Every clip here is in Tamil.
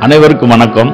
அனைவருக்கும் வணக்கம்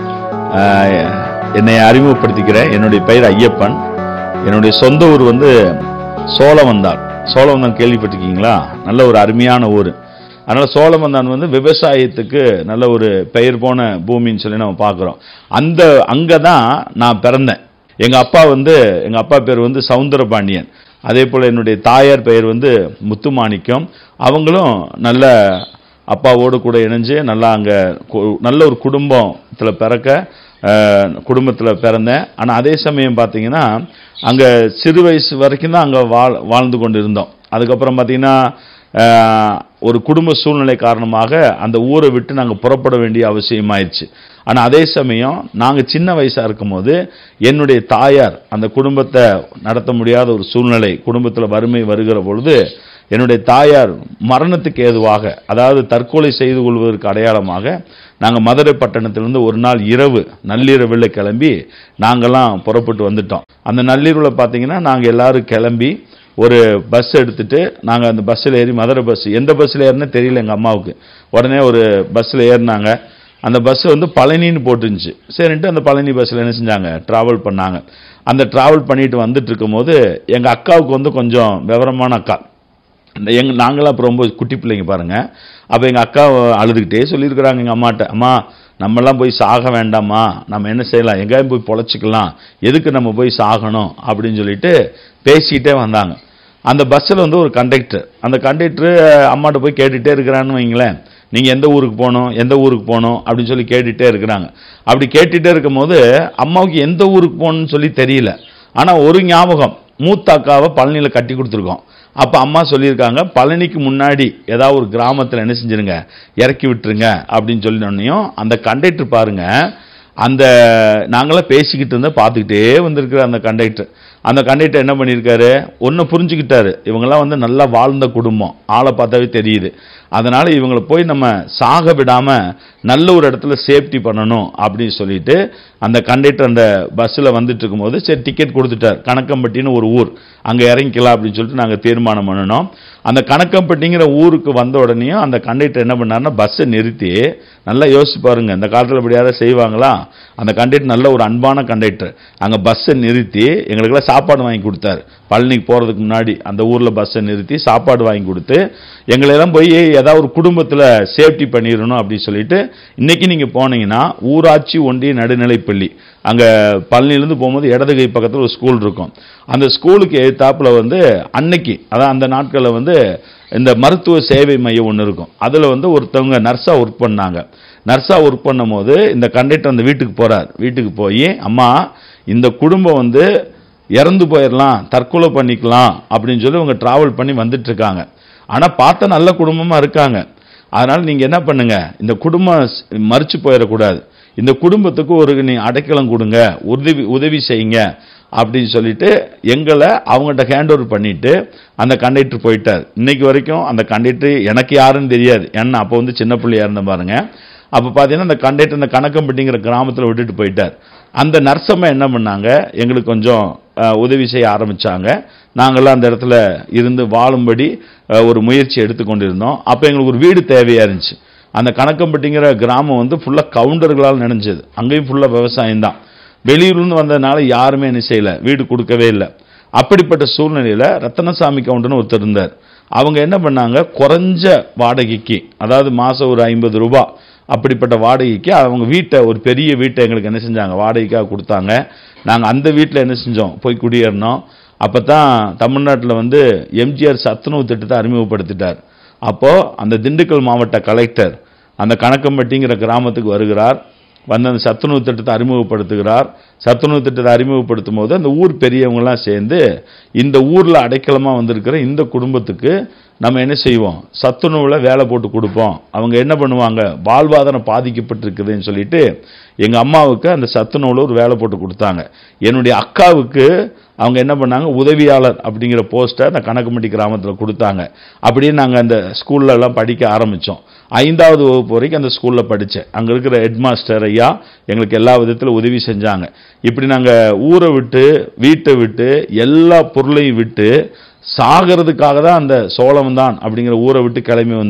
ஆஹ், என்னை அறிமுகப்படுத்திக்கிறேன் என்னுடைய பெயர் ஐயப்பன் என்னுடைய சொந்த ஊர் வந்து சோழவந்தான் சோழவந்தான் கேள்விப்பட்டிருக்கீங்களா நல்ல ஒரு அருமையான ஊர் அதனால சோழவந்தான் வந்து விவசாயத்துக்கு நல்ல ஒரு பெயர் போன பூமின்னு சொல்லி நம்ம பார்க்குறோம் அந்த அங்கே தான் நான் பிறந்தேன் எங்கள் அப்பா வந்து எங்கள் அப்பா பேர் வந்து சவுந்தரபாண்டியன் அதே போல் என்னுடைய தாயார் பெயர் வந்து முத்துமாணிக்கம் அவங்களும் நல்ல அப்பாவோடு கூட இணைஞ்சு நல்லா அங்கே நல்ல ஒரு குடும்பத்தில் பிறக்க குடும்பத்தில் பிறந்தேன் ஆனால் அதே சமயம் பார்த்தீங்கன்னா அங்கே சிறு வயசு வரைக்கும் தான் அங்கே வாழ் வாழ்ந்து கொண்டு இருந்தோம் அதுக்கப்புறம் பார்த்தீங்கன்னா அஹ், ஒரு குடும்ப சூழ்நிலை காரணமாக அந்த ஊரை விட்டு நாங்கள் புறப்பட வேண்டிய அவசியமாயிருச்சு ஆனால் அதே சமயம் நாங்கள் சின்ன வயசாக இருக்கும்போது என்னுடைய தாயார் அந்த குடும்பத்தை நடத்த முடியாத ஒரு சூழ்நிலை குடும்பத்தில் வறுமை வருகிற பொழுது என்னுடைய தாயார் மரணத்துக்கு ஏதுவாக அதாவது தற்கொலை செய்து கொள்வதற்கு அடையாளமாக நாங்கள் மதுரை பட்டணத்திலிருந்து ஒரு நாள் இரவு நள்ளிரவில் கிளம்பி நாங்கள்லாம் புறப்பட்டு வந்துட்டோம் அந்த நள்ளிரவில் பார்த்தீங்கன்னா நாங்கள் எல்லாரும் கிளம்பி ஒரு பஸ் எடுத்துட்டு நாங்கள் அந்த பஸ்ஸில் ஏறி மதுரை பஸ் எந்த பஸ்ஸில் ஏறினே தெரியல எங்கள் அம்மாவுக்கு உடனே ஒரு பஸ்ஸில் ஏறினாங்க அந்த பஸ் வந்து பழனின்னு போட்டுருந்துச்சு சரின்ட்டு அந்த பழனி பஸ்ஸில் என்ன செஞ்சாங்க ட்ராவல் பண்ணாங்க அந்த ட்ராவல் பண்ணிட்டு வந்துட்டு இருக்கும்போது எங்கள் அக்காவுக்கு வந்து கொஞ்சம் விவரமான அக்கா இந்த எங்க நாங்களாம் அப்போ ரொம்ப குட்டி பிள்ளைங்க பாருங்க அப்போ எங்கள் அக்கா அழுதுகிட்டே சொல்லியிருக்கிறாங்க எங்கள் அம்மாட்ட அம்மா நம்மெல்லாம் போய் சாக வேண்டாமா நம்ம என்ன செய்யலாம் எங்கேயும் போய் பொழைச்சிக்கலாம் எதுக்கு நம்ம போய் சாகணும் அப்படின்னு சொல்லிட்டு பேசிக்கிட்டே வந்தாங்க அந்த பஸ்ஸில் வந்து ஒரு கண்டக்டர் அந்த கண்டக்டர் அம்மாட்ட போய் கேட்டுகிட்டே இருக்கிறான்னு வைங்களேன் நீங்கள் எந்த ஊருக்கு போகணும் எந்த ஊருக்கு போகணும் அப்படின்னு சொல்லி கேட்டுகிட்டே இருக்கிறாங்க அப்படி கேட்டுகிட்டே இருக்கும்போது அம்மாவுக்கு எந்த ஊருக்கு போகணும்னு சொல்லி தெரியல ஆனால் ஒரு ஞாபகம் மூத்த அக்காவை பழனியில் கட்டி கொடுத்துருக்கோம் அப்போ அம்மா சொல்லியிருக்காங்க பழனிக்கு முன்னாடி ஏதாவது ஒரு கிராமத்தில் என்ன செஞ்சிருங்க இறக்கி விட்டுருங்க அப்படின்னு சொல்லினோன்னையும் அந்த கண்டக்டர் பாருங்க அந்த நாங்களாம் பேசிக்கிட்டு இருந்தால் பார்த்துக்கிட்டே வந்திருக்கிற அந்த கண்டக்டர் அந்த கண்டக்டர் என்ன பண்ணியிருக்காரு ஒன்று புரிஞ்சுக்கிட்டாரு இவங்கெல்லாம் வந்து நல்லா வாழ்ந்த குடும்பம் ஆளை பார்த்தாவே தெரியுது அதனால் இவங்களை போய் நம்ம சாக விடாமல் நல்ல ஒரு இடத்துல சேஃப்டி பண்ணணும் அப்படின்னு சொல்லிட்டு அந்த கண்டக்டர் அந்த பஸ்ஸில் வந்துட்டு இருக்கும்போது சரி டிக்கெட் கொடுத்துட்டார் கணக்கம்பட்டின்னு ஒரு ஊர் அங்கே இறங்கிக்கலாம் அப்படின்னு சொல்லிட்டு நாங்கள் தீர்மானம் பண்ணணும் அந்த கணக்கம்பட்டிங்கிற ஊருக்கு வந்த உடனேயும் அந்த கண்டக்டர் என்ன பண்ணாருன்னா பஸ்ஸை நிறுத்தி நல்லா யோசிச்சு பாருங்க இந்த காலத்தில் இப்படி யாராவது செய்வாங்களா அந்த கண்டக்டர் நல்ல ஒரு அன்பான கண்டக்டர் அங்கே பஸ்ஸை நிறுத்தி எங்களுக்கெல்லாம் சாப்பாடு வாங்கி கொடுத்தாரு பழனிக்கு போகிறதுக்கு முன்னாடி அந்த ஊரில் பஸ்ஸை நிறுத்தி சாப்பாடு வாங்கி கொடுத்து எங்களெல்லாம் போய் ஏதாவது ஒரு குடும்பத்தில் சேஃப்டி பண்ணிடணும் அப்படின்னு சொல்லிட்டு இன்னைக்கு நீங்கள் போனீங்கன்னா ஊராட்சி ஒன்றிய நடுநிலைப்பள்ளி அங்கே பழனிலேருந்து போகும்போது இடது கை பக்கத்தில் ஒரு ஸ்கூல் இருக்கும் அந்த ஸ்கூலுக்கு எதிர்த்தாப்புல வந்து அன்னைக்கு அதான் அந்த நாட்களில் வந்து இந்த மருத்துவ சேவை மையம் ஒன்று இருக்கும் அதில் வந்து ஒருத்தவங்க நர்ஸாக ஒர்க் பண்ணாங்க நர்ஸாக ஒர்க் பண்ணும்போது இந்த கண்டக்டர் அந்த வீட்டுக்கு போகிறார் வீட்டுக்கு போய் அம்மா இந்த குடும்பம் வந்து இறந்து போயிடலாம் தற்கொலை பண்ணிக்கலாம் அப்படின்னு சொல்லி அவங்க டிராவல் பண்ணி வந்துட்டு இருக்காங்க ஆனால் பார்த்த நல்ல குடும்பமாக இருக்காங்க அதனால் நீங்கள் என்ன பண்ணுங்க இந்த குடும்பம் ஸ்- மறிச்சு போயிடக்கூடாது இந்த குடும்பத்துக்கு ஒரு நீ அடைக்கலம் கொடுங்க உதவி உதவி செய்யுங்க அப்படின்னு சொல்லிட்டு எங்களை அவங்கள்ட்ட ஹேண்ட் ஓவர் பண்ணிட்டு அந்த கண்டக்டர் போயிட்டார் இன்னைக்கு வரைக்கும் அந்த கண்டக்டர் எனக்கு யாருன்னு தெரியாது ஏன்னா அப்போ வந்து சின்ன பிள்ளையா இருந்தேன் பாருங்க அப்போ பார்த்தீங்கன்னா அந்த கண்டக்டர் அந்த கணக்கம்பட்டிங்கிற கிராமத்தில் விட்டுட்டு போயிட்டார் அந்த நர்சம்மா என்ன பண்ணாங்க எங்களுக்கு கொஞ்சம் அஹ், உதவி செய்ய ஆரம்பிச்சாங்க நாங்களாம் அந்த இடத்துல இருந்து வாழும்படி அஹ், ஒரு முயற்சி எடுத்துக்கொண்டிருந்தோம் அப்போ எங்களுக்கு ஒரு வீடு தேவையா இருந்துச்சு அந்த கணக்கம்பட்டிங்கிற கிராமம் வந்து ஃபுல்லாக கவுண்டர்களால் நினைஞ்சது அங்கேயும் ஃபுல்லாக விவசாயம் தான் வெளியூர்லேருந்து வந்ததுனால யாருமே என்ன செய்யல வீடு கொடுக்கவே இல்லை அப்படிப்பட்ட சூழ்நிலையில் ரத்தனசாமி கவுண்டர்னு ஒருத்தர் இருந்தார் அவங்க என்ன பண்ணாங்க குறைஞ்ச வாடகைக்கு அதாவது மாதம் ஒரு ஐம்பது ரூபா அப்படிப்பட்ட வாடகைக்கு அவங்க வீட்டை ஒரு பெரிய வீட்டை எங்களுக்கு என்ன செஞ்சாங்க வாடகைக்காக கொடுத்தாங்க நாங்கள் அந்த வீட்டில் என்ன செஞ்சோம் போய் குடியேறினோம் அப்போ தான் தமிழ்நாட்டில் வந்து எம்ஜிஆர் சத்துணவு திட்டத்தை அறிமுகப்படுத்திட்டார் அப்போது அந்த திண்டுக்கல் மாவட்ட கலெக்டர் அந்த கணக்கம்பட்டிங்கிற கிராமத்துக்கு வருகிறார் வந்து அந்த சத்துணவு திட்டத்தை அறிமுகப்படுத்துகிறார் சத்துணவு திட்டத்தை அறிமுகப்படுத்தும் போது அந்த ஊர் பெரியவங்கலாம் சேர்ந்து இந்த ஊரில் அடைக்கலமாக வந்திருக்கிற இந்த குடும்பத்துக்கு நம்ம என்ன செய்வோம் சத்துணவில் வேலை போட்டு கொடுப்போம் அவங்க என்ன பண்ணுவாங்க வாழ்வாதாரம் பாதிக்கப்பட்டிருக்குதுன்னு சொல்லிட்டு எங்கள் அம்மாவுக்கு அந்த சத்துணவில் ஒரு வேலை போட்டு கொடுத்தாங்க என்னுடைய அக்காவுக்கு அவங்க என்ன பண்ணாங்க உதவியாளர் அப்படிங்கிற போஸ்ட்டை அந்த கணக்குமட்டி கிராமத்தில் கொடுத்தாங்க அப்படியே நாங்கள் அந்த ஸ்கூல்ல எல்லாம் படிக்க ஆரம்பித்தோம் ஐந்தாவது வகுப்பு வரைக்கும் அந்த ஸ்கூலில் படித்தேன் அங்கே இருக்கிற ஹெட் மாஸ்டர் ஐயா எங்களுக்கு எல்லா விதத்திலும் உதவி செஞ்சாங்க இப்படி நாங்கள் ஊரை விட்டு வீட்டை விட்டு எல்லா பொருளையும் விட்டு சாகிறதுக்காக தான் அந்த சோழம் தான் அப்படிங்கிற ஊரை விட்டு கிளம்பி வந்தோம்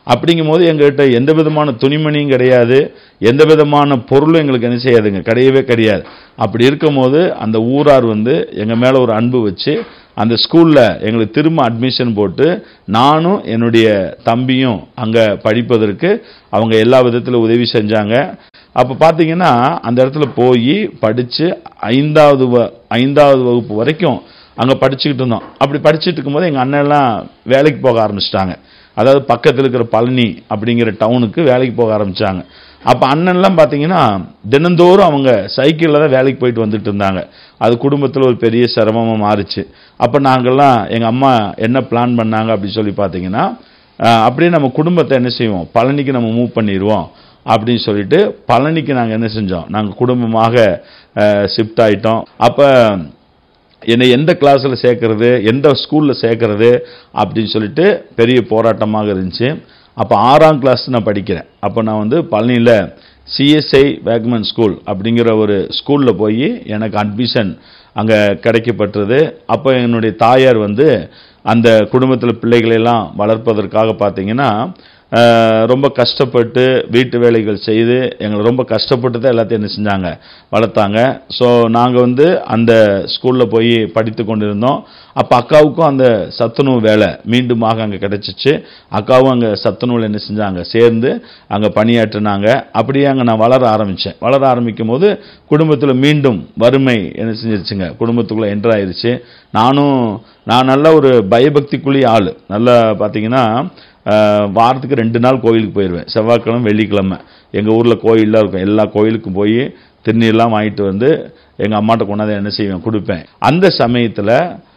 அப்படிங்கும் போது எங்ககிட்ட எந்த விதமான துணிமணியும் கிடையாது எந்த விதமான பொருளும் எங்களுக்கு என்ன செய்யாதுங்க கிடையவே கிடையாது அப்படி இருக்கும்போது அந்த ஊரார் வந்து எங்கள் மேலே ஒரு அன்பு வச்சு அந்த ஸ்கூலில் எங்களுக்கு திரும்ப அட்மிஷன் போட்டு நானும் என்னுடைய தம்பியும் அங்கே படிப்பதற்கு அவங்க எல்லா விதத்தில் உதவி செஞ்சாங்க அப்போ பார்த்தீங்கன்னா அந்த இடத்துல போய் படித்து ஐந்தாவது வ ஐந்தாவது வகுப்பு வரைக்கும் அங்கே படிச்சுக்கிட்டு இருந்தோம் அப்படி படிச்சுட்டு இருக்கும்போது எங்கள் அண்ணன்லாம் வேலைக்கு போக ஆரம்பிச்சிட்டாங்க அதாவது பக்கத்தில் இருக்கிற பழனி அப்படிங்கிற டவுனுக்கு வேலைக்கு போக ஆரம்பிச்சாங்க அப்போ அண்ணன்லாம் பார்த்தீங்கன்னா தினந்தோறும் அவங்க சைக்கிளில் தான் வேலைக்கு போயிட்டு வந்துட்டு இருந்தாங்க அது குடும்பத்தில் ஒரு பெரிய சிரமமாக மாறுச்சு அப்போ நாங்கள்லாம் எங்கள் அம்மா என்ன பிளான் பண்ணாங்க அப்படின்னு சொல்லி பார்த்தீங்கன்னா அஹ், அப்படியே நம்ம குடும்பத்தை என்ன செய்வோம் பழனிக்கு நம்ம மூவ் பண்ணிடுவோம் அப்படின்னு சொல்லிட்டு பழனிக்கு நாங்கள் என்ன செஞ்சோம் நாங்கள் குடும்பமாக ஷிஃப்ட் ஆயிட்டோம் அப்போ என்னை எந்த கிளாஸில் சேர்க்கறது எந்த ஸ்கூலில் சேர்க்கறது அப்படின்னு சொல்லிட்டு பெரிய போராட்டமாக இருந்துச்சு அப்போ ஆறாம் கிளாஸ் நான் படிக்கிறேன் அப்போ நான் வந்து பழனியில் சிஎஸ்ஐ வேக்மன் ஸ்கூல் அப்படிங்கிற ஒரு ஸ்கூலில் போய் எனக்கு அட்மிஷன் அங்கே கிடைக்கப்பட்டது அப்போ என்னுடைய தாயார் வந்து அந்த குடும்பத்தில் பிள்ளைகளெல்லாம் வளர்ப்பதற்காக பார்த்தீங்கன்னா அஹ், ரொம்ப கஷ்டப்பட்டு வீட்டு வேலைகள் செய்து எங்களை ரொம்ப கஷ்டப்பட்டு தான் எல்லாத்தையும் என்ன செஞ்சாங்க வளர்த்தாங்க ஸோ நாங்கள் வந்து அந்த ஸ்கூலில் போய் படித்து கொண்டிருந்தோம் அப்போ அக்காவுக்கும் அந்த சத்துணவு வேலை மீண்டுமாக அங்கே கிடைச்சிச்சு அக்காவும் அங்கே சத்துணவில் என்ன செஞ்சாங்க சேர்ந்து அங்கே பணியாற்றினாங்க அப்படியே அங்கே நான் வளர ஆரம்பித்தேன் வளர ஆரம்பிக்கும் போது குடும்பத்தில் மீண்டும் வறுமை என்ன செஞ்சிருச்சுங்க குடும்பத்துக்குள்ளே என்டர் ஆயிருச்சு நானும் நான் நல்ல ஒரு பயபக்திக்குள்ளேயே ஆள் நல்லா பார்த்தீங்கன்னா ஆஹ், வாரத்துக்கு ரெண்டு நாள் கோயிலுக்கு போயிடுவேன் செவ்வாய்க்கிழமை வெள்ளிக்கிழமை எங்கள் ஊரில் கோயிலெலாம் இருக்கும் எல்லா கோயிலுக்கும் போய் திருநீர்லாம் வாங்கிட்டு வந்து எங்கள் அம்மாட்ட கொண்டாந்து என்ன செய்வேன் கொடுப்பேன் அந்த சமயத்தில்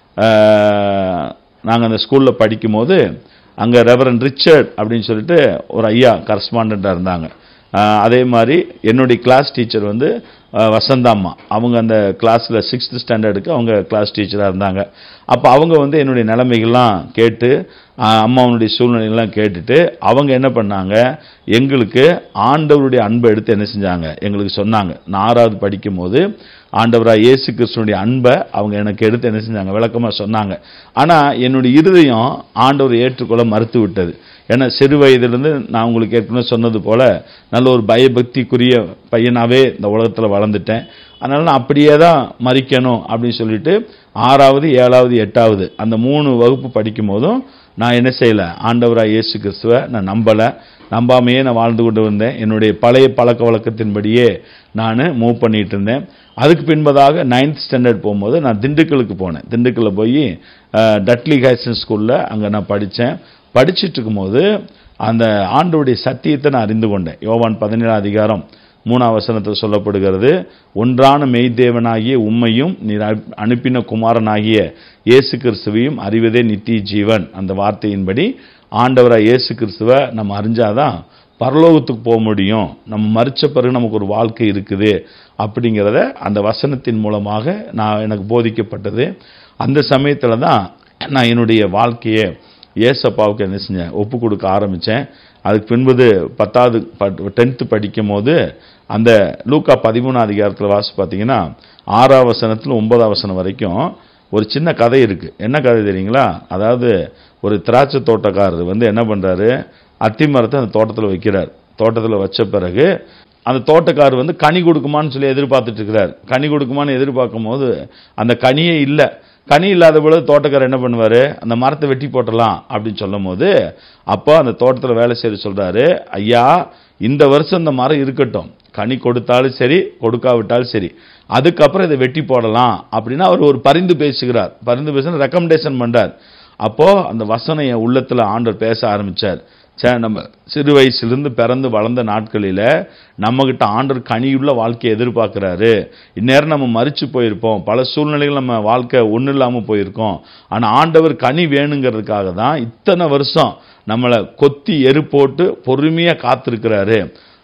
நாங்கள் அந்த ஸ்கூலில் படிக்கும்போது அங்கே ரெவரன் ரிச்சர்ட் அப்படின்னு சொல்லிட்டு ஒரு ஐயா கரஸ்பாண்டாக இருந்தாங்க ஆஹ் அதே மாதிரி என்னுடைய கிளாஸ் டீச்சர் வந்து ஆஹ் வசந்தாம்மா அவங்க அந்த கிளாஸில் சிக்ஸ்த் ஸ்டாண்டர்டுக்கு அவங்க கிளாஸ் டீச்சராக இருந்தாங்க அப்போ அவங்க வந்து என்னுடைய நிலைமைகள்லாம் கேட்டு ஆஹ் அம்மாவனுடைய சூழ்நிலைகள்லாம் கேட்டுட்டு அவங்க என்ன பண்ணாங்க எங்களுக்கு ஆண்டவருடைய அன்பை எடுத்து என்ன செஞ்சாங்க எங்களுக்கு சொன்னாங்க நான் ஆறாவது படிக்கும்போது ஆண்டவராக இயேசு கிறிஸ்துனுடைய அன்பை அவங்க எனக்கு எடுத்து என்ன செஞ்சாங்க விளக்கமாக சொன்னாங்க ஆனால் என்னுடைய இருதயம் ஆண்டவர் ஏற்றுக்கொள்ள மறுத்து விட்டது ஏன்னா சிறு வயதிலிருந்து நான் உங்களுக்கு ஏற்கனவே சொன்னது போல நல்ல ஒரு பயபக்திக்குரிய பையனாகவே இந்த உலகத்தில் வளர்ந்துட்டேன் அதனால நான் அப்படியே தான் மறிக்கணும் அப்படின்னு சொல்லிட்டு ஆறாவது ஏழாவது எட்டாவது அந்த மூணு வகுப்பு படிக்கும் போதும் நான் என்ன செய்யலை ஆண்டவராக இயேசு கிறிஸ்துவை நான் நம்பலை நம்பாமையே நான் வாழ்ந்து கொண்டு வந்தேன் என்னுடைய பழைய பழக்க வழக்கத்தின்படியே நான் மூவ் பண்ணிட்டு இருந்தேன் அதுக்கு பின்பதாக நைன்த் ஸ்டாண்டர்ட் போகும்போது நான் திண்டுக்கலுக்கு போனேன் திண்டுக்கல்லில் போய் அஹ், டட்லி ஹைசன் ஸ்கூலில் அங்கே நான் படித்தேன் படிச்சுட்டு இருக்கும்போது அந்த ஆண்டவருடைய சத்தியத்தை நான் அறிந்து கொண்டேன் யோவான் பதினேழாம் அதிகாரம் மூணாம் வசனத்தில் சொல்லப்படுகிறது ஒன்றான மெய்தேவனாகிய உம்மையும் நீர் அனுப்- அனுப்பின குமாரனாகிய இயேசு கிறிஸ்துவையும் அறிவதே நித்திய ஜீவன் அந்த வார்த்தையின்படி ஆண்டவராக இயேசு கிறிஸ்துவை நம்ம அறிஞ்சாதான் பரலோகத்துக்கு போக முடியும் நம்ம மறிச்ச பிறகு நமக்கு ஒரு வாழ்க்கை இருக்குது அப்படிங்கிறத அந்த வசனத்தின் மூலமாக நான் எனக்கு போதிக்கப்பட்டது அந்த சமயத்தில் தான் நான் என்னுடைய வாழ்க்கையை ஏசப்பாவுக்கு என்ன செஞ்சேன் ஒப்பு கொடுக்க ஆரம்பித்தேன் அதுக்கு பின்பது பத்தாவது டென்த்து படிக்கும் போது அந்த லூக்கா பதிமூணாம் அதிகாரத்தில் வாசி பார்த்தீங்கன்னா ஆறாம் வசனத்தில் ஒன்பதாம் வசனம் வரைக்கும் ஒரு சின்ன கதை இருக்குது என்ன கதை தெரியுங்களா அதாவது ஒரு திராட்சை தோட்டக்காரர் வந்து என்ன பண்ணுறாரு அத்தி மரத்தை அந்த தோட்டத்தில் வைக்கிறார் தோட்டத்தில் வச்ச பிறகு அந்த தோட்டக்காரர் வந்து கனி கொடுக்குமான்னு சொல்லி எதிர்பார்த்துட்டு இருக்கிறார் கனி கொடுக்குமான்னு எதிர்பார்க்கும் போது அந்த கனியே இல்லை கனி இல்லாத பொழுது தோட்டக்காரர் என்ன பண்ணுவார் அந்த மரத்தை வெட்டி போட்டலாம் அப்படின்னு சொல்லும் போது அப்போ அந்த தோட்டத்தில் வேலை செய்ய சொல்கிறாரு ஐயா இந்த வருஷம் இந்த மரம் இருக்கட்டும் கனி கொடுத்தாலும் சரி கொடுக்காவிட்டாலும் சரி அதுக்கப்புறம் இதை வெட்டி போடலாம் அப்படின்னு அவர் ஒரு பரிந்து பேசுகிறார் பரிந்து பேசுன ரெக்கமெண்டேஷன் பண்றார் அப்போ அந்த வசனம் என் உள்ளத்துல ஆண்டவர் பேச ஆரம்பிச்சார் சே நம்ம சிறு வயசுலேருந்து பிறந்து வளர்ந்த நாட்களில் நம்மக்கிட்ட ஆண்டவர் கனியுள்ள வாழ்க்கையை எதிர்பார்க்குறாரு இந்நேரம் நம்ம மறிச்சு போயிருப்போம் பல சூழ்நிலைகள் நம்ம வாழ்க்கை ஒன்றும் இல்லாமல் போயிருக்கோம் ஆனால் ஆண்டவர் கனி வேணுங்கிறதுக்காக தான் இத்தனை வருஷம் நம்மளை கொத்தி எரு போட்டு பொறுமையாக காத்திருக்கிறாரு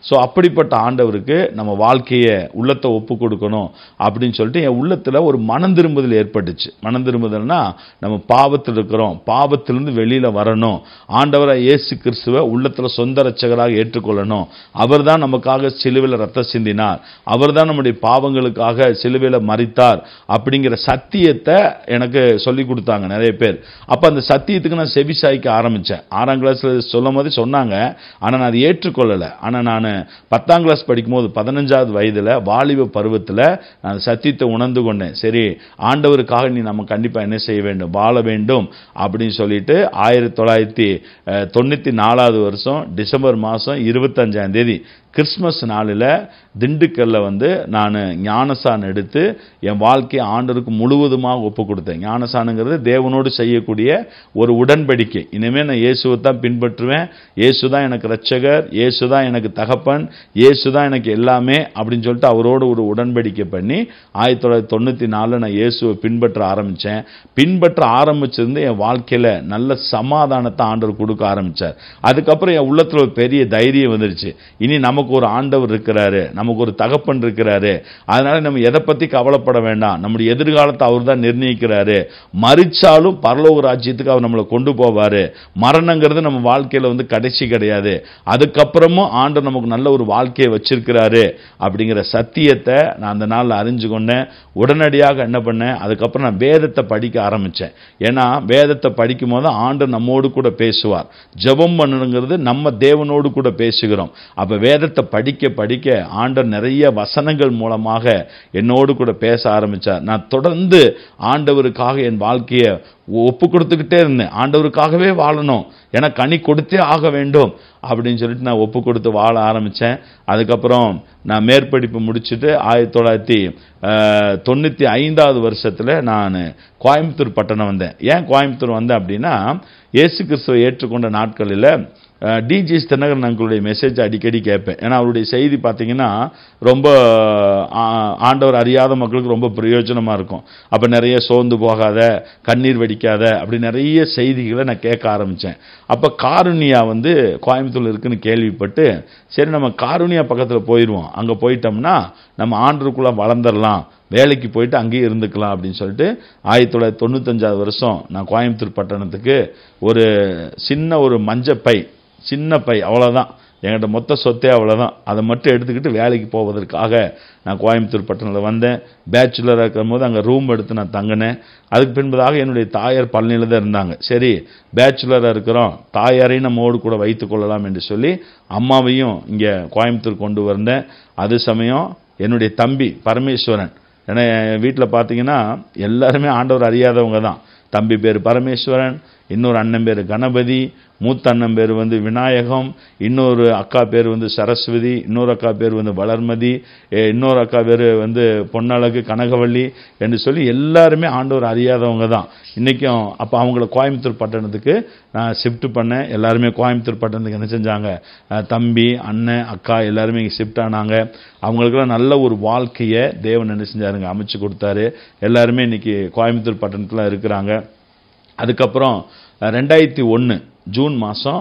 ஸோ அப்படிப்பட்ட ஆண்டவருக்கு நம்ம வாழ்க்கையை உள்ளத்தை ஒப்பு கொடுக்கணும் அப்படின்னு சொல்லிட்டு என் உள்ளத்தில் ஒரு மனம் திரும்புதல் ஏற்பட்டுச்சு மனம் திரும்புதல்னா நம்ம பாவத்தில் இருக்கிறோம் பாவத்திலிருந்து வெளியில் வரணும் ஆண்டவரை இயேசு கிறிஸ்துவை உள்ளத்தில் சொந்த ரட்சகராக ஏற்றுக்கொள்ளணும் அவர் தான் நமக்காக சிலுவையில் ரத்த சிந்தினார் அவர் தான் நம்முடைய பாவங்களுக்காக சிலுவையில் மறித்தார் அப்படிங்கிற சத்தியத்தை எனக்கு சொல்லி கொடுத்தாங்க நிறைய பேர் அப்போ அந்த சத்தியத்துக்கு நான் செவி சாய்க்க ஆரம்பித்தேன் ஆறாம் கிளாஸில் சொல்லும் போது சொன்னாங்க ஆனால் நான் அதை ஏற்றுக்கொள்ளலை ஆனால் நான் பத்தாம் கிளாஸ் படிக்கும்போது பதினஞ்சாவது வயதில் வாலிப பருவத்தில் நான் சத்தியத்தை உணர்ந்து கொண்டேன் சரி ஆண்டவருக்காக நீ நம்ம கண்டிப்பாக என்ன செய்ய வேண்டும் வாழ வேண்டும் அப்படின்னு சொல்லிட்டு ஆயிரத்தி தொள்ளாயிரத்தி அஹ், தொண்ணூற்றி நாலாவது வருஷம் டிசம்பர் மாதம் இருபத்தஞ்சாம் தேதி கிறிஸ்மஸ் நாளில் திண்டுக்கல்ல வந்து நான் ஞானசான் எடுத்து என் வாழ்க்கையை ஆண்டவருக்கு முழுவதுமாக ஒப்பு கொடுத்தேன் ஞானசானுங்கிறது தேவனோடு செய்யக்கூடிய ஒரு உடன்படிக்கை இனிமேல் நான் இயேசுவை தான் பின்பற்றுவேன் இயேசு தான் எனக்கு ரட்சகர் இயேசு தான் எனக்கு தகப்பன் இயேசு தான் எனக்கு எல்லாமே அப்படின்னு சொல்லிட்டு அவரோடு ஒரு உடன்படிக்கை பண்ணி ஆயிரத்தி தொள்ளாயிரத்தி தொண்ணூற்றி நாலில் நான் இயேசுவை பின்பற்ற ஆரம்பித்தேன் பின்பற்ற ஆரம்பிச்சிருந்து என் வாழ்க்கையில் நல்ல சமாதானத்தை ஆண்டவர் கொடுக்க ஆரம்பித்தார் அதுக்கப்புறம் என் உள்ளத்தில் ஒரு பெரிய தைரியம் வந்துருச்சு இனி நமக்கு ஒரு ஆண்டவர் இருக்கிறாரு நமக்கு ஒரு தகப்பன் இருக்கிறாரு அதனால நம்ம எதை பற்றி கவலைப்பட வேண்டாம் நம்முடைய எதிர்காலத்தை அவர் தான் நிர்ணயிக்கிறாரு மறிச்சாலும் பரலோக ராஜ்யத்துக்கு அவர் நம்மளை கொண்டு போவாரு மரணங்கிறது நம்ம வாழ்க்கையில் வந்து கடைசி கிடையாது அதுக்கப்புறமும் ஆண்டவர் நமக்கு நல்ல ஒரு வாழ்க்கையை வச்சிருக்கிறாரு அப்படிங்கிற சத்தியத்தை நான் அந்த நாளில் அறிஞ்சு கொண்டேன் உடனடியாக என்ன பண்ணேன் அதுக்கப்புறம் நான் வேதத்தை படிக்க ஆரம்பித்தேன் ஏன்னா வேதத்தை படிக்கும் போது ஆண்டவர் நம்மோடு கூட பேசுவார் ஜெபம் பண்ணணுங்கிறது நம்ம தேவனோடு கூட பேசுகிறோம் அப்போ வேதத்தை படிக்க படிக்க ஆண்டவர் நிறைய வசனங்கள் மூலமாக என்னோடு கூட பேச ஆரம்பித்தார் நான் தொடர்ந்து ஆண்டவருக்காக என் வாழ்க்கையை ஒப்பு கொடுத்துக்கிட்டே இருந்தேன் ஆண்டவருக்காகவே வாழணும் ஏன்னா கனி கொடுத்தே ஆக வேண்டும் அப்படின்னு சொல்லிட்டு நான் ஒப்பு கொடுத்து வாழ ஆரம்பித்தேன் அதுக்கப்புறம் நான் மேற்படிப்பு முடிச்சுட்டு ஆயிரத்தி தொள்ளாயிரத்தி அஹ், தொண்ணூற்றி ஐந்தாவது வருஷத்தில் நான் கோயம்புத்தூர் பட்டணம் வந்தேன் ஏன் கோயம்புத்தூர் வந்தேன் அப்படின்னா இயேசு கிறிஸ்துவை ஏற்றுக்கொண்ட நாட்களில் டிஜிஎஸ் தினகரன் அங்களுடைய மெசேஜ் அடிக்கடி கேட்பேன் ஏன்னா அவருடைய செய்தி பார்த்தீங்கன்னா ரொம்ப ஆ, ஆண்டவர் அறியாத மக்களுக்கு ரொம்ப பிரயோஜனமாக இருக்கும் அப்போ நிறைய சோர்ந்து போகாத கண்ணீர் வெடிக்காத அப்படி நிறைய செய்திகளை நான் கேட்க ஆரம்பித்தேன் அப்போ காருண்யா வந்து கோயம்புத்தூர்ல இருக்குன்னு கேள்விப்பட்டு சரி நம்ம காருண்யா பக்கத்தில் போயிடுவோம் அங்கே போயிட்டோம்னா நம்ம ஆண்டருக்குள்ளே வளர்ந்துடலாம் வேலைக்கு போயிட்டு அங்கேயே இருந்துக்கலாம் அப்படின்னு சொல்லிட்டு ஆயிரத்தி தொள்ளாயிரத்தி தொண்ணூத்தஞ்சாவது வருஷம் நான் கோயம்புத்தூர் பட்டணத்துக்கு ஒரு சின்ன ஒரு மஞ்சப்பை சின்ன பை அவ்வளோதான் என்கிட்ட மொத்த சொத்தே அவ்வளோதான் அதை மட்டும் எடுத்துக்கிட்டு வேலைக்கு போவதற்காக நான் கோயம்புத்தூர் பட்டணத்தில் வந்தேன் பேச்சுலராக இருக்கும் போது அங்கே ரூம் எடுத்து நான் தங்கினேன் அதுக்கு பின்பதாக என்னுடைய தாயார் பழனியில் தான் இருந்தாங்க சரி பேச்சுலராக இருக்கிறோம் தாயாரையும் நம்மோடு கூட வைத்துக் கொள்ளலாம் என்று சொல்லி அம்மாவையும் இங்கே கோயம்புத்தூர் கொண்டு வந்தேன் அது சமயம் என்னுடைய தம்பி பரமேஸ்வரன் ஏன்னா என் வீட்டில் பார்த்தீங்கன்னா எல்லாருமே ஆண்டவர் அறியாதவங்க தான் தம்பி பேர் பரமேஸ்வரன் இன்னொரு அண்ணன் பேர் கணபதி மூத்த அண்ணன் பேர் வந்து விநாயகம் இன்னொரு அக்கா பேர் வந்து சரஸ்வதி இன்னொரு அக்கா பேர் வந்து வளர்மதி எ, இன்னொரு அக்கா பேர் வந்து பொன்னழகு கனகவள்ளி என்று சொல்லி எல்லாருமே ஆண்டவர் அறியாதவங்க தான் இன்றைக்கும் அப்போ அவங்கள கோயம்புத்தூர் பட்டணத்துக்கு நான் ஷிஃப்ட் பண்ணேன் எல்லாருமே கோயம்புத்தூர் பட்டணத்துக்கு என்ன செஞ்சாங்க அஹ், தம்பி அண்ணன் அக்கா எல்லாருமே இங்கே ஷிஃப்ட் ஆனாங்க அவங்களுக்கெல்லாம் நல்ல ஒரு வாழ்க்கையை தேவன் என்ன செஞ்சாருங்க அமைச்சு கொடுத்தாரு எல்லாருமே இன்னைக்கு கோயம்புத்தூர் பட்டணத்தில் இருக்கிறாங்க அதுக்கப்புறம் அஹ், ரெண்டாயிரத்தி ஒன்று ஜூன் மாதம்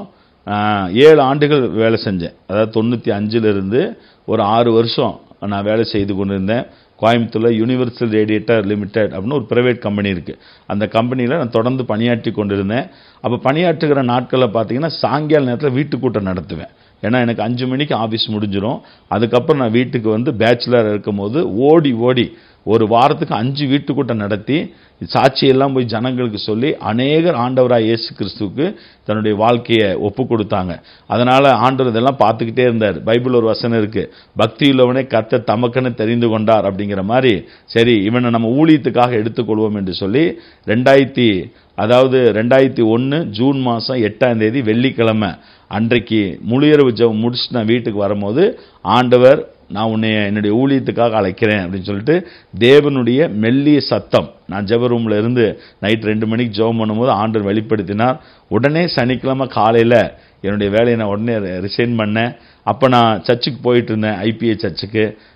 ஏழு ஆண்டுகள் வேலை செஞ்சேன் அதாவது தொண்ணூற்றி அஞ்சிலிருந்து ஒரு ஆறு வருஷம் நான் வேலை செய்து கொண்டிருந்தேன் கோயம்புத்தூரில் யூனிவர்சல் ரேடியேட்டர் லிமிடெட் அப்படின்னு ஒரு ப்ரைவேட் கம்பெனி இருக்குது அந்த கம்பெனியில் நான் தொடர்ந்து பணியாற்றி கொண்டிருந்தேன் அப்போ பணியாற்றுகிற நாட்களில் பார்த்தீங்கன்னா சாயங்கால நேரத்தில் வீட்டுக்கூட்டம் நடத்துவேன் ஏன்னா எனக்கு அஞ்சு மணிக்கு ஆஃபீஸ் முடிஞ்சிடும் அதுக்கப்புறம் நான் வீட்டுக்கு வந்து பேச்சுலர் இருக்கும்போது ஓடி ஓடி ஒரு வாரத்துக்கு அஞ்சு வீட்டுக்கூட்டம் நடத்தி சாட்சியெல்லாம் போய் ஜனங்களுக்கு சொல்லி அநேகர் ஆண்டவராக இயேசு கிறிஸ்துவுக்கு தன்னுடைய வாழ்க்கையை ஒப்பு கொடுத்தாங்க அதனால் ஆண்டவர் இதெல்லாம் பார்த்துக்கிட்டே இருந்தார் பைபிள் ஒரு வசனம் இருக்குது பக்தி உள்ளவனே கத்த தமக்குன்னு தெரிந்து கொண்டார் அப்படிங்கிற மாதிரி சரி இவனை நம்ம ஊழியத்துக்காக எடுத்துக்கொள்வோம் என்று சொல்லி ரெண்டாயிரத்தி அதாவது ரெண்டாயிரத்தி ஒன்று ஜூன் மாதம் எட்டாம் தேதி வெள்ளிக்கிழமை அன்றைக்கு முழுயரவு ஜெபம் முடிச்சுட்டு நான் வீட்டுக்கு வரும்போது ஆண்டவர் நான் உன்னை என்னுடைய ஊழியத்துக்காக அழைக்கிறேன் அப்படின்னு சொல்லிட்டு தேவனுடைய மெல்லிய சத்தம் நான் ஜெப ரூமில் இருந்து நைட் ரெண்டு மணிக்கு ஜெபம் பண்ணும்போது ஆண்டவர் வெளிப்படுத்தினார் உடனே சனிக்கிழமை காலையில் என்னுடைய வேலையை நான் உடனே ரிசைன் பண்ணேன் அப்போ நான் சர்ச்சுக்கு போயிட்டு இருந்தேன் ஐபிஏ சர்ச்சுக்கு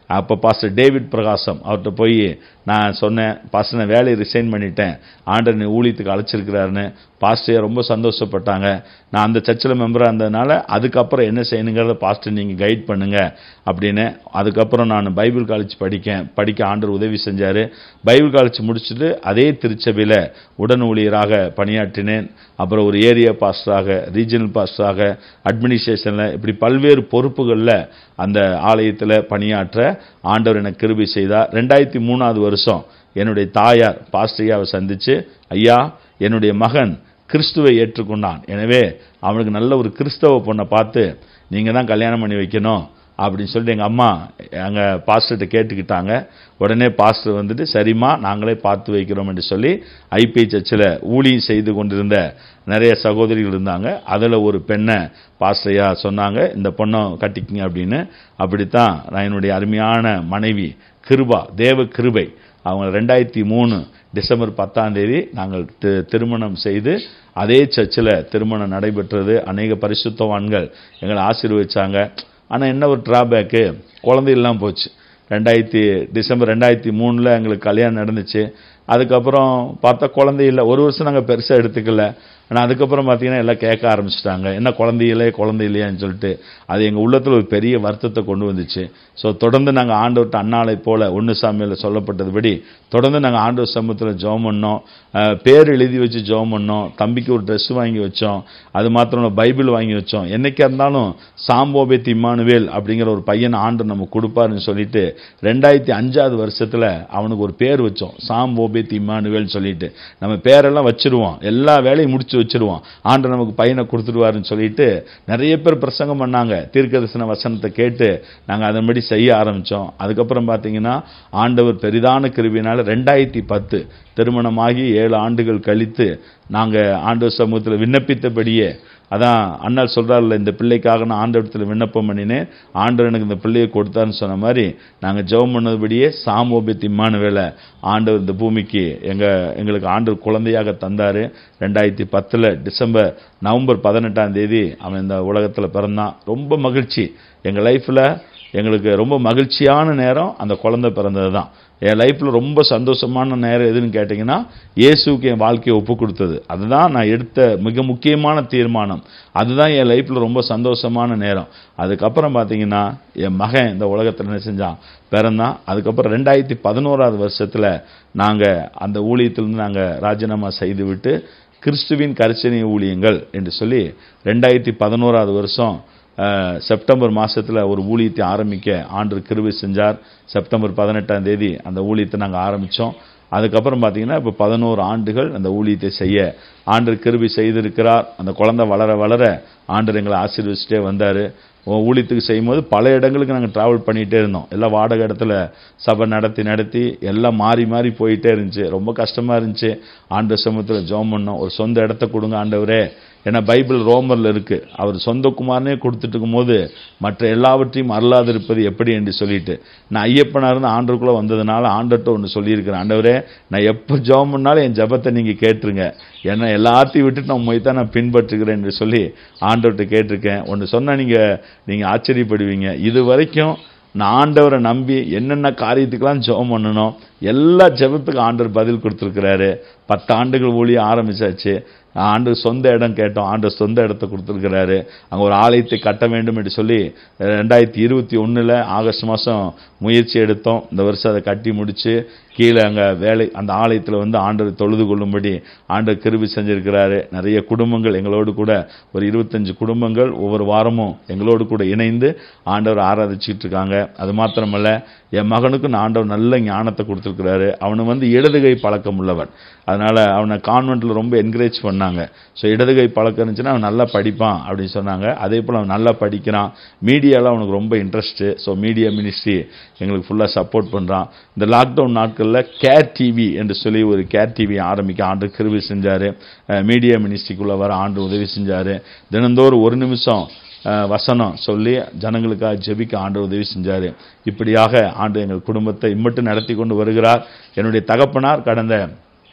அப்போ பாஸ்டர் டேவிட் பிரகாசம் அவர்கிட்ட போய் நான் சொன்னேன் பாஸ்டர் நான் வேலையை ரிசைன் பண்ணிட்டேன் ஆண்டர் நீ ஊழியத்துக்கு அழைச்சிருக்கிறாருன்னு பாஸ்டர் ரொம்ப சந்தோஷப்பட்டாங்க நான் அந்த சர்ச்சில் மெம்பராக இருந்ததுனால அதுக்கப்புறம் என்ன செய்யணுங்கிறத பாஸ்டர் நீங்கள் கைட் பண்ணுங்க அப்படின்னு அதுக்கப்புறம் நான் பைபிள் காலேஜ் படிக்கேன் படிக்க ஆண்டர் உதவி செஞ்சார் பைபிள் காலேஜ் முடிச்சுட்டு அதே திருச்சபையில் உடன் ஊழியராக பணியாற்றினேன் அப்புறம் ஒரு ஏரியா பாஸ்டராக ரீஜனல் பாஸ்டராக அட்மினிஸ்ட்ரேஷனில் இப்படி பல்வேறு பொறுப்புகளில் அந்த ஆலயத்தில் பணியாற்ற ஆண்டவர் எனக்கு கிருபை செய்தார் ரெண்டாயிரத்தி மூணாவது வருஷம் என்னுடைய தாயார் பாஸ்டரியாவை சந்திச்சு ஐயா என்னுடைய மகன் கிறிஸ்துவை ஏற்றுக்கொண்டான் எனவே அவனுக்கு நல்ல ஒரு கிறிஸ்தவ பொண்ணை பார்த்து நீங்கள் தான் கல்யாணம் பண்ணி வைக்கணும் அப்படின்னு சொல்லிட்டு எங்கள் அம்மா எங்கள் பாஸ்டர்கிட்ட கேட்டுக்கிட்டாங்க உடனே பாஸ்டர் வந்துட்டு சரிம்மா நாங்களே பார்த்து வைக்கிறோம் என்று சொல்லி ஐபிஐ சர்ச்சில் ஊழியம் செய்து கொண்டிருந்த நிறைய சகோதரிகள் இருந்தாங்க அதில் ஒரு பெண்ணை பாஸ்டரையா சொன்னாங்க இந்த பொண்ணை கட்டிக்கிங்க அப்படின்னு அப்படித்தான் நான் என்னுடைய அருமையான மனைவி கிருபா தேவ கிருபை அவங்க ரெண்டாயிரத்தி மூணு டிசம்பர் பத்தாம் தேதி நாங்கள் தி- திருமணம் செய்து அதே சர்ச்சில் திருமணம் நடைபெற்றது அநேக பரிசுத்தவான்கள் எங்களை ஆசீர்வதிச்சாங்க ஆனால் என்ன ஒரு ட்ராபேக்கு குழந்தை இல்லாமல் போச்சு ரெண்டாயிரத்தி டிசம்பர் ரெண்டாயிரத்தி மூணில் எங்களுக்கு கல்யாணம் நடந்துச்சு அதுக்கப்புறம் பார்த்தா குழந்தை இல்லை ஒரு வருஷம் நாங்கள் பெருசாக எடுத்துக்கல ஆனால் அதுக்கப்புறம் பார்த்தீங்கன்னா எல்லாம் கேட்க ஆரம்பிச்சிட்டாங்க என்ன குழந்தை இல்லையே குழந்தை இல்லையான்னு சொல்லிட்டு அது எங்கள் உள்ளத்தில் ஒரு பெரிய வருத்தத்தை கொண்டு வந்துச்சு ஸோ தொடர்ந்து நாங்கள் ஆண்டவர்கிட்ட அண்ணாளை போல ஒன்று சாமியில் சொல்லப்பட்டதுபடி தொடர்ந்து நாங்கள் ஆண்டவர் சமூகத்தில் ஜெபம் பண்ணோம் அஹ், பேர் எழுதி வச்சு ஜெபம் பண்ணோம் தம்பிக்கு ஒரு ட்ரெஸ் வாங்கி வச்சோம் அது மாத்திரம் இல்ல, பைபிள் வாங்கி வச்சோம் என்னைக்கா இருந்தாலும் சாம்போபேத் இம்மானுவேல் அப்படிங்கிற ஒரு பையன் ஆண்டு நம்ம கொடுப்பாருன்னு சொல்லிட்டு ரெண்டாயிரத்தி அஞ்சாவது வருஷத்தில் அவனுக்கு ஒரு பேர் வச்சோம் சாம்போபேத் இம்மானுவேல்னு சொல்லிட்டு நம்ம பேரெல்லாம் வச்சிருவோம் எல்லா வேலையும் முடிச்சு வச்சிருவோம் ஆண்டு நமக்கு பையனை கொடுத்துருவாருன்னு சொல்லிட்டு நிறைய பேர் பிரசங்கம் பண்ணாங்க தீர்க்கதரிசன வசனத்தை கேட்டு நாங்கள் அதன்படி செய்ய ஆரம்பித்தோம் அதுக்கப்புறம் பார்த்தீங்கன்னா ஆண்டவர் பெரிதான கிருபினால ரெண்டாயிரத்தி பத்து திருமணமாகி ஏழு ஆண்டுகள் கழித்து நாங்கள் ஆண்டவர் சமூகத்தில் விண்ணப்பித்தபடியே அதான் அண்ணல் சொல்றாருல்ல இந்த பிள்ளைக்காக நான் ஆண்டவரத்தில் விண்ணப்பம் பண்ணினேன் ஆண்டவர் எனக்கு இந்த பிள்ளையை கொடுத்தாருன்னு சொன்ன மாதிரி நாங்கள் ஜெபம் பண்ணதுபடியே சாமோபித் இம்மானுவேலை ஆண்டவர் இந்த பூமிக்கு எங்க எங்களுக்கு ஆண்டவர் குழந்தையாக தந்தாரு ரெண்டாயிரத்தி பத்தில் டிசம்பர் நவம்பர் பதினெட்டாம் தேதி அவன் இந்த உலகத்தில் பிறந்தான் ரொம்ப மகிழ்ச்சி எங்கள் லைஃப்பில் எங்களுக்கு ரொம்ப மகிழ்ச்சியான நேரம் அந்த குழந்தை பிறந்தது தான் என் லைஃப்பில் ரொம்ப சந்தோஷமான நேரம் எதுன்னு கேட்டிங்கன்னா இயேசுவுக்கு என் வாழ்க்கையை ஒப்பு கொடுத்தது அதுதான் நான் எடுத்த மிக முக்கியமான தீர்மானம் அதுதான் என் லைஃப்பில் ரொம்ப சந்தோஷமான நேரம் அதுக்கப்புறம் பார்த்தீங்கன்னா என் மகன் இந்த உலகத்தில் என்ன செஞ்சான் பிறந்தான் அதுக்கப்புறம் ரெண்டாயிரத்தி பதினோராவது வருஷத்தில் நாங்கள் அந்த ஊழியத்திலிருந்து நாங்கள் ராஜினாமா செய்துவிட்டு கிறிஸ்துவின் கரிசனை ஊழியங்கள் என்று சொல்லி ரெண்டாயிரத்தி பதினோராவது வருஷம் அஹ், செப்டம்பர் மாசத்துல ஒரு ஊழியத்தை ஆரம்பிக்க ஆண்டு கிருபை செஞ்சார் செப்டம்பர் பதினெட்டாம் தேதி அந்த ஊழியத்தை நாங்கள் ஆரம்பித்தோம் அதுக்கப்புறம் பார்த்தீங்கன்னா இப்போ பதினோரு ஆண்டுகள் அந்த ஊழியத்தை செய்ய ஆண்டு கிருபை செய்திருக்கிறார் அந்த குழந்தை வளர வளர ஆண்டு எங்களை ஆசீர்வதிச்சுட்டே வந்தார் ஊழியத்துக்கு செய்யும்போது பல இடங்களுக்கு நாங்கள் ட்ராவல் பண்ணிகிட்டே இருந்தோம் எல்லாம் வாடகை இடத்துல சபை நடத்தி நடத்தி எல்லாம் மாறி மாறி போயிட்டே இருந்துச்சு ரொம்ப கஷ்டமாக இருந்துச்சு ஆண்டு சமூகத்தில் ஜெபம் பண்ணோம் ஒரு சொந்த இடத்த கொடுங்க ஆண்டவரே ஏன்னா பைபிள் ரோமரில் இருக்கு அவர் சொந்த குமாரனே கொடுத்துட்டு இருக்கும்போது மற்ற எல்லாவற்றையும் அருளாதிருப்பது எப்படி என்று சொல்லிட்டு நான் ஐயப்பனா இருந்து ஆண்டருக்குள்ளே வந்ததுனால ஆண்டர்கிட்ட ஒன்று சொல்லியிருக்கிறேன் ஆண்டவரே நான் எப்போ ஜெபம் பண்ணாலும் என் ஜெபத்தை நீங்கள் கேட்டுருங்க ஏன்னா எல்லாத்தையும் விட்டுட்டு நான் உண்மை தான் நான் பின்பற்றுகிறேன் என்று சொல்லி ஆண்டவர்கிட்ட கேட்டிருக்கேன் ஒன்று சொன்னால் நீங்கள் நீங்கள் ஆச்சரியப்படுவீங்க இது வரைக்கும் நான் ஆண்டவரை நம்பி என்னென்ன காரியத்துக்கெல்லாம் ஜெபம் பண்ணணும் எல்லா ஜெபத்துக்கும் ஆண்டவர் பதில் கொடுத்துருக்கிறாரு பத்து ஆண்டுகள் ஊழியம் ஆரம்பிச்சாச்சு ஆண்டு சொந்த இடம் கேட்டோம் ஆண்டு சொந்த இடத்த கொடுத்துருக்கிறாரு அங்கே ஒரு ஆலயத்தை கட்ட வேண்டும் என்று சொல்லி ரெண்டாயிரத்தி இருபத்தி ஒன்றில் ஆகஸ்ட் மாதம் முயற்சி எடுத்தோம் இந்த வருஷம் அதை கட்டி முடிச்சு கீழே அங்கே வேலை அந்த ஆலயத்தில் வந்து ஆண்டவர் தொழுது கொள்ளும்படி ஆண்டவர் கிருபி செஞ்சிருக்கிறாரு நிறைய குடும்பங்கள் எங்களோடு கூட ஒரு இருபத்தஞ்சு குடும்பங்கள் ஒவ்வொரு வாரமும் எங்களோடு கூட இணைந்து ஆண்டவர் ஆராதிச்சுட்டு இருக்காங்க அது மாத்திரமல்ல என் மகனுக்கும் ஆண்டவர் நல்ல ஞானத்தை கொடுத்துருக்கிறாரு அவனு வந்து இடதுகை பழக்கம் உள்ளவன் அதனால அவனை கான்வென்ட்டில் ரொம்ப என்கரேஜ் பண்ணாங்க ஸோ இடதுகை பழக்கம் இருந்துச்சுன்னா அவன் நல்லா படிப்பான் அப்படின்னு சொன்னாங்க அதே போல் அவன் நல்லா படிக்கிறான் மீடியாவில் அவனுக்கு ரொம்ப இன்ட்ரெஸ்ட்டு ஸோ மீடியா மினிஸ்ட்ரி எங்களுக்கு ஃபுல்லாக சப்போர்ட் பண்ணுறான் இந்த லாக்டவுன் நாட்களில் கேர் டிவி என்று சொல்லி ஒரு கேர் டிவி ஆரம்பிக்க ஆண்டு கிருபி செஞ்சார் மீடியா மினிஸ்ட்ரிக்குள்ளே வர ஆண்டு உதவி செஞ்சார் தினந்தோறும் ஒரு நிமிஷம் அஹ், வசனம் சொல்லி ஜனங்களுக்காக ஜெபிக்க ஆண்டு உதவி செஞ்சார் இப்படியாக ஆண்டு எங்கள் குடும்பத்தை இம்மட்டும் நடத்தி கொண்டு வருகிறார் என்னுடைய தகப்பனார் கடந்த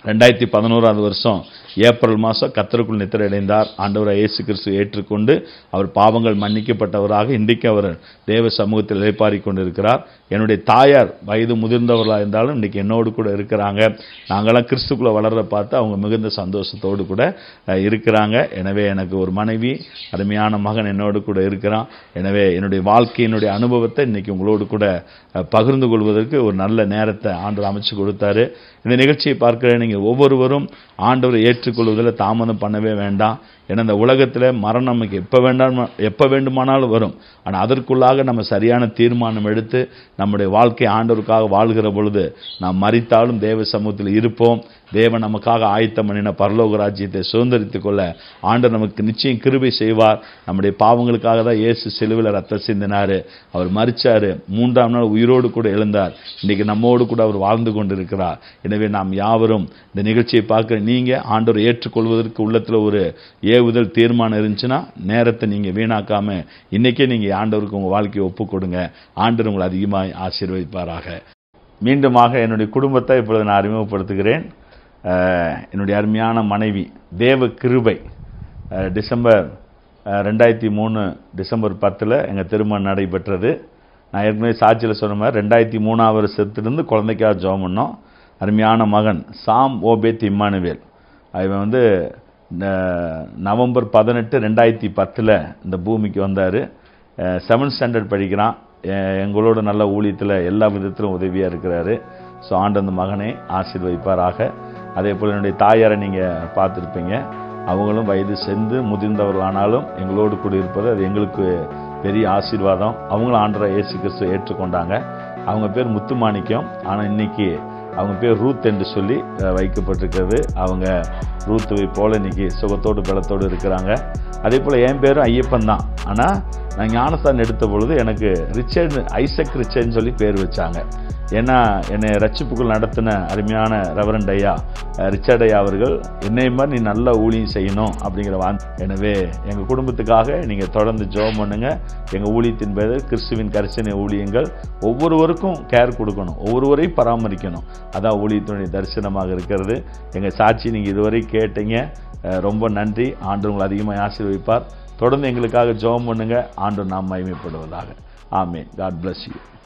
ரெண்டாயிரத்தி பதினோராவது வருஷம் ஏப்ரல் மாதம் கத்தருக்குள் நித்திரையடைந்தார் ஆண்டவரை இயேசு கிறிஸ்து ஏற்றுக்கொண்டு அவர் பாவங்கள் மன்னிக்கப்பட்டவராக இன்றைக்கு அவர் தேவ சமூகத்தில் இளைப்பாறிக் கொண்டிருக்கிறார் என்னுடைய தாயார் வயது முதிர்ந்தவர்களாக இருந்தாலும் இன்றைக்கி என்னோடு கூட இருக்கிறாங்க நாங்களாம் கிறிஸ்துக்குள்ளே வளர்றத பார்த்து அவங்க மிகுந்த சந்தோஷத்தோடு கூட அஹ், இருக்கிறாங்க எனவே எனக்கு ஒரு மனைவி அருமையான மகன் என்னோடு கூட இருக்கிறான் எனவே என்னுடைய வாழ்க்கையினுடைய அனுபவத்தை இன்னைக்கு உங்களோடு கூட அஹ், பகிர்ந்து கொள்வதற்கு ஒரு நல்ல நேரத்தை ஆண்டவர் அமைச்சு கொடுத்தாரு இந்த நிகழ்ச்சியை பார்க்கிற நீங்கள் ஒவ்வொருவரும் ஆண்டவரை ஏற்றுக்கொள்வதில் தாமதம் பண்ணவே வேண்டாம் ஏன்னா இந்த உலகத்தில் மரணம் நமக்கு எப்போ வேண்டாம் எப்போ வேண்டுமானாலும் வரும் ஆனால் அதற்குள்ளாக நம்ம சரியான தீர்மானம் எடுத்து நம்முடைய வாழ்க்கை ஆண்டவருக்காக வாழ்கிற பொழுது நாம் மறித்தாலும் தேவ சமூகத்தில் இருப்போம் தேவன் நமக்காக ஆயத்தம் பண்ணின பரலோக ராஜ்யத்தை சுதந்திரித்துக் கொள்ள ஆண்டவர் நமக்கு நிச்சயம் கிருபை செய்வார் நம்முடைய பாவங்களுக்காக தான் இயேசு சிலுவையில் ரத்த சிந்தினார் அவர் மறிச்சாரு மூன்றாம் நாள் உயிரோடு கூட எழுந்தார் இன்னைக்கு நம்மோடு கூட அவர் வாழ்ந்து கொண்டிருக்கிறார் எனவே நாம் யாவரும் இந்த நிகழ்ச்சியை பார்க்குற நீங்கள் ஆண்டவர் ஏற்றுக்கொள்வதற்கு உள்ளத்தில் ஒரு ஏவுதல் தீர்மானம் இருந்துச்சுன்னா நேரத்தை நீங்கள் வீணாக்காம இன்னைக்கே நீங்கள் ஆண்டவருக்கு உங்கள் வாழ்க்கையை ஒப்புக் கொடுங்க ஆண்டவர் உங்களை அதிகமாக ஆசீர்வதிப்பாராக மீண்டுமாக என்னுடைய குடும்பத்தை இப்பொழுது நான் அறிமுகப்படுத்துகிறேன் அஹ், என்னுடைய அருமையான மனைவி தேவ கிருபை அஹ், டிசம்பர் அஹ், ரெண்டாயிரத்தி மூணு டிசம்பர் பத்தில் எங்கள் திருமணம் நடைபெற்றது நான் ஏற்கனவே சாட்சியில் சொன்ன மாதிரி ரெண்டாயிரத்தி மூணாவது வருஷத்துலேருந்து குழந்தைக்காக ஜெபம் பண்ணோம் அருமையான மகன் சாம் ஓபேத் இம்மானுவேல் இவன் வந்து ந- நவம்பர் பதினெட்டு ரெண்டாயிரத்தி பத்தில் இந்த பூமிக்கு வந்தார் செவன்த் ஸ்டாண்டர்ட் படிக்கிறான் எ- எங்களோட நல்ல ஊழியத்தில் எல்லா விதத்திலும் உதவியாக இருக்கிறாரு ஸோ ஆண்டந்த மகனை ஆசீர்வதிப்பாராக அதே போல் என்னுடைய தாயாரை நீங்கள் பார்த்துருப்பீங்க அவங்களும் வயது சென்று முதிர்ந்தவர்களானாலும் எங்களோடு கூட இருப்பது அது எங்களுக்கு பெரிய ஆசீர்வாதம் அவங்களும் ஆண்டரை இயேசு கிறிஸ்துவை ஏற்றுக்கொண்டாங்க அவங்க பேர் முத்துமாணிக்கம் ஆனால் இன்னைக்கு அவங்க பேர் ரூத் என்று சொல்லி அஹ், வைக்கப்பட்டிருக்கிறது அவங்க ரூத்துவை போல இன்னைக்கு சுகத்தோடு பலத்தோடு இருக்கிறாங்க அதே போல் என் பேரும் ஐயப்பன் தான் ஆனால் நான் ஞானஸ்தானம் எடுத்த பொழுது எனக்கு ரிச்சர்ட் ஐசக் ரிச்சர்ட்னு சொல்லி பேர் வச்சாங்க ஏன்னா என்னை ரட்சிப்புக்குள் நடத்தின அருமையான ரெவரண்ட் ஐயா அஹ், ரிச்சர்ட் ஐயா அவர்கள் என்னை மாதிரி நீ நல்ல ஊழியம் செய்யணும் அப்படிங்கிற வான் எனவே எங்கள் குடும்பத்துக்காக நீங்கள் தொடர்ந்து ஜெபம் பண்ணுங்க எங்கள் ஊழியத்தின் பேர் கிறிஸ்துவின் கரிசனை ஊழியங்கள் ஒவ்வொருவருக்கும் கேர் கொடுக்கணும் ஒவ்வொருவரையும் பராமரிக்கணும் அதான் ஊழியத்தினுடைய தரிசனமாக இருக்கிறது எங்கள் சாட்சி நீங்கள் இதுவரை கேட்டீங்க அஹ், ரொம்ப நன்றி ஆண்டு உங்களை அதிகமாக ஆசீர்வதிப்பார் தொடர்ந்து எங்களுக்காக ஜெபம் பண்ணுங்க ஆண்டு நாம் மகிமைப்படுவதாக ஆமென் காட் bless you